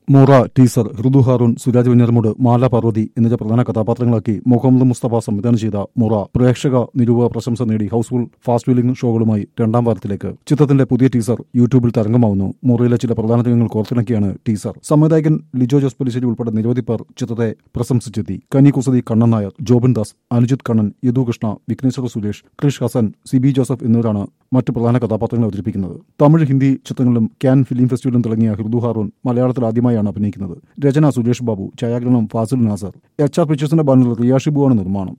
മോറ teaser Hridhu Haroon Suraj Venjaramoodu Mala Parvathy എന്നിവ പ്രധാന കഥാപാത്രങ്ങളാക്കി മുഹമ്മദ് മുസ്തഫ സംവിധാനം ചെയ്ത മുറ പ്രേക്ഷക നിരൂപക പ്രശംസ നേടി ഹൗസ്ഫുൾ ഫാസ്റ്റ് വീലിംഗ് ഷോകളുമായി രണ്ടാം വാരത്തിലേക്ക് ചിത്രത്തിന്റെ പുതിയ ടീസർ യൂട്യൂബിൽ തരംഗമാവുന്നു മുറയിലെ ചില പ്രധാന രംഗങ്ങൾ കോർത്തിണക്കിയാണ് ടീസർ സംവിധായകൻ ലിജോ ജോസ് പുലിശ്ശേരി ഉൾപ്പെടെ നിരവധി പേർ ചിത്രത്തെ പ്രശംസിച്ചെത്തി കനി കുസതി കണ്ണൻ നായർ ജോബിൻ ദാസ് അനുജിത് കണ്ണൻ യദു കൃഷ്ണ വിഘ്നേശ്വര സുരേഷ് ക്രിഷ് ഹസൻ സിബി ജോസഫ് എന്നിവരാണ് മറ്റ് പ്രധാന കഥാപാത്രങ്ങളെ അവതരിപ്പിക്കുന്നത് തമിഴ് ഹിന്ദി ചിത്രങ്ങളിലും ക്യാൻ ഫിലിം ഫെസ്റ്റിവലിലും തുടങ്ങിയ ഹൃദു ഹാറൂൺ മലയാളത്തിൽ ആദ്യമായാണ് അഭിനയിക്കുന്നത് രചന സുരേഷ് ബാബു ഛായാഗ്രഹണം ഫാസിൽ നാസർ എച്ച് ആർ പിക്ചേഴ്സിന്റെ ബാനറിൽ റിയാ ഷിബുവാണ് നിർമ്മാണം